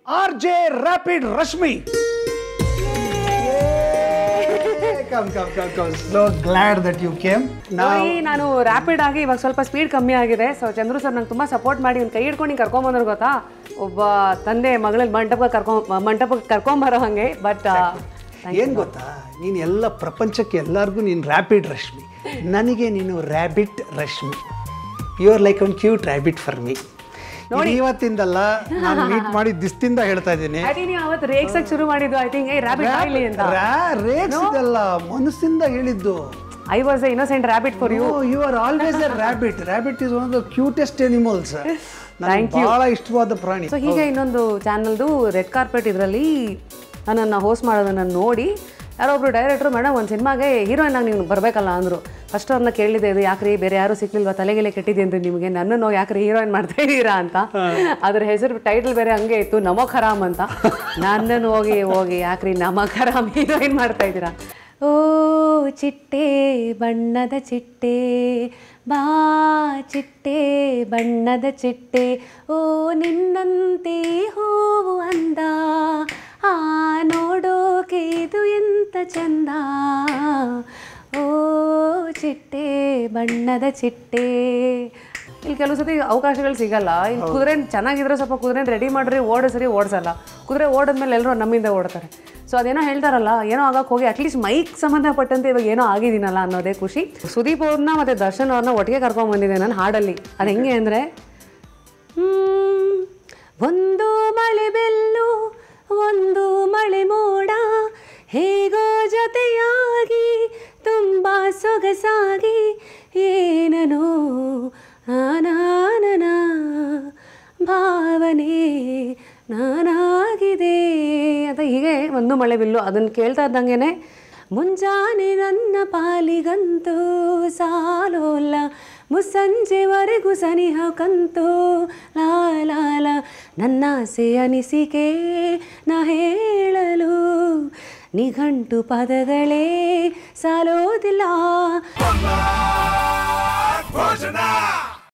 R J rapid Rashmi come come come come so glad that you came ನೋಡಿ ನಾನು rapid ಆಗಿ ಇವಾಗ ಸ್ವಲ್ಪ ಸ್ಪೀಡ್ ಕಮ್ಮಿ ಆಗಿದೆ ಸೊ ಚಂದ್ರು ಸರ್ ನಂಗೆ ತುಂಬಾ ಸಪೋರ್ಟ್ ಮಾಡಿ ಒಂದು ಕೈ ಹಿಡ್ಕೊಂಡು ಹಿಂಗೆ ಕರ್ಕೊಂಬಂದ್ರು ಗೊತ್ತಾ ಒಬ್ಬ ತಂದೆ ಮಗಳಲ್ಲಿ ಮಂಟಪಕ್ಕೆ ಕರ್ಕೊಂಡ್ ಮಂಟಪಕ್ಕೆ ಕರ್ಕೊಂಬರೋ ಹಂಗೆ ಬಟ್ ಏನ್ ಗೊತ್ತಾ ನೀನು ಎಲ್ಲ ಪ್ರಪಂಚಕ್ಕೆ ಎಲ್ಲರಿಗೂ ನೀನು ರ್ಯಾಪಿಡ್ ರಶ್ಮಿ ನನಗೆ ನೀನು rabbit Rashmi you are like one cute rabbit for me ಇವತ್ತಿಂದಲ್ಲ ನಾನು ಮೀಟ್ ಮಾಡಿ ದಿಸ್ತಿಂದ ಹೇಳ್ತಾ ಇದ್ದೀನಿ ಐ ನೀವು ಅವತ್ತು ರೇಗ್ಸಕ್ ಶುರು ಮಾಡಿದ್ದು ಐ ಥಿಂಕ್ ಏ ರ್ಯಾಬಿಟ್ ಆಯ್ಲಿ ಅಂತ ರೇಕ್ಸ್ ಇದಲ್ಲ ಮನಸ್ಸಿಂದ ಹೇಳಿದ್ದು I was a innocent rabbit for you you are always a rabbit rabbit is one of the cutest animals ನನಗೆ ಬಹಳ ಇಷ್ಟವಾದ ಪ್ರಾಣಿ ಸೊ ಹೀಗೆ ಇನ್ನೊಂದು ಚಾನಲ್ದು ರೆಡ್ ಕಾರ್ಪೆಟ್ ಇದರಲ್ಲಿ ನನ್ನನ್ನು ಹೋಸ್ಟ್ ಮಾಡೋದನ್ನು ನೋಡಿ ಯಾರೋ ಒಬ್ರು ಡೈರೆಕ್ಟ್ರು ಮೇಡಮ್ ಒಂದು ಸಿನಿಮಾಗೆ ಹೀರೋಯಿನ್ ಆಗಿ ನೀವು ಬರಬೇಕಲ್ಲ ಅಂದರು ಫಸ್ಟ್ ಅವ್ರನ್ನ ಕೇಳಿದೆ ಇದು ಯಾಕ್ರಿ ಬೇರೆ ಯಾರು ಸಿಕ್ಲಿಲ್ವಾ ತಲೆಗೆಲೆ ಕೆಟ್ಟಿದ್ದೇನ್ರಿ ನಿಮಗೆ ನನ್ನನ್ನು ಯಾಕ್ರಿ ಹೀರೋಯಿನ್ ಮಾಡ್ತಾ ಇದ್ದೀರಾ ಅಂತ ಅದ್ರ ಹೆಸರು ಟೈಟಲ್ ಬೇರೆ ಹಂಗೆ ಇತ್ತು ನಮಕ್ ಹರಾಮ್ ಅಂತ ನನ್ನನ್ನು ಹೋಗಿ ಹೋಗಿ ಯಾಕ್ರಿ ನಮಕ್ ಹರಾಮ್ ಹೀರೋಯಿನ್ ಮಾಡ್ತಾ ಇದ್ದೀರಾ ಓ ಚಿಟ್ಟೆ ಬಣ್ಣದ ಚಿಟ್ಟೆ ಬಾ ಚಿಟ್ಟೆ ಬಣ್ಣದ ಚಿಟ್ಟೆ ಓ ನಿನ್ನಂತೆ ಹೂವು ಅಂದ ಆ ನೋಡೋಕೆ ಇದು ಎಂತ ಚಂದ ಓ ಚಿಟ್ಟೆ ಬಣ್ಣದ ಚಿಟ್ಟೆ ಇಲ್ಲಿ ಕೆಲವು ಸತಿ ಅವಕಾಶಗಳು ಸಿಗಲ್ಲ ಇಲ್ಲಿ ಕುದುರೆ ಚೆನ್ನಾಗಿದ್ರೆ ಸ್ವಲ್ಪ ಕುದುರೆ ರೆಡಿ ಮಾಡ್ರಿ ಓಡಿಸ್ರಿ ಓಡಿಸಲ್ಲ ಕುದುರೆ ಓಡಿದ್ಮೇಲೆ ಎಲ್ಲರೂ ನಮ್ಮಿಂದ ಓಡ್ತಾರೆ ಸೊ ಅದೇನೋ ಹೇಳ್ತಾರಲ್ಲ ಏನೋ ಆಗಕ್ಕೆ ಹೋಗಿ ಅಟ್ಲೀಸ್ಟ್ ಮೈಕ್ ಸಂಬಂಧಪಟ್ಟಂತೆ ಇವಾಗ ಏನೋ ಆಗಿದ್ದೀನಲ್ಲ ಅನ್ನೋದೇ ಖುಷಿ ಸುದೀಪ್ ಅವ್ರನ್ನ ಮತ್ತು ದರ್ಶನ್ ಅವ್ರನ್ನ ಒಟ್ಟಿಗೆ ಕರ್ಕೊಂಡ್ ಬಂದಿದ್ದೆ ನಾನು ಹಾಡಲ್ಲಿ ಅದು ಹೆಂಗೆ ಅಂದರೆ ಒಂದು ಮಳೆ ಬೆಲ್ಲು ಒಂದು ಮಳೆ ಮೋಡ ಹೇಗೋ ಜೊತೆಯಾಗಿ ತುಂಬ ಸೊಗಸಾಗಿ ಏನನೋ ನಾನಾನನ ಭಾವನೆ ನಾನಾಗಿದೆ ಅಂತ ಹೀಗೆ ಒಂದು ಮಳೆ ಬಿಲ್ಲು ಅದನ್ನು ಕೇಳ್ತಾ ಇದ್ದಂಗೆ ಮುಂಜಾನೆ ನನ್ನ ಪಾಲಿಗಂತೂ ಸಾಲೋಲ್ಲ ಮುಸ್ಸಂಜೆವರೆಗೂ ಸನಿಹ ಕಂತು ಲಾ ಲಾ ಲಾ ನನ್ನ ಆಸೆ ಅನಿಸಿಕೆ ನಾ ಹೇಳಲು ನಿಘಂಟು ಪದಗಳೇ ಸಾಲೋದಿಲ್ಲ ಭೋಜನ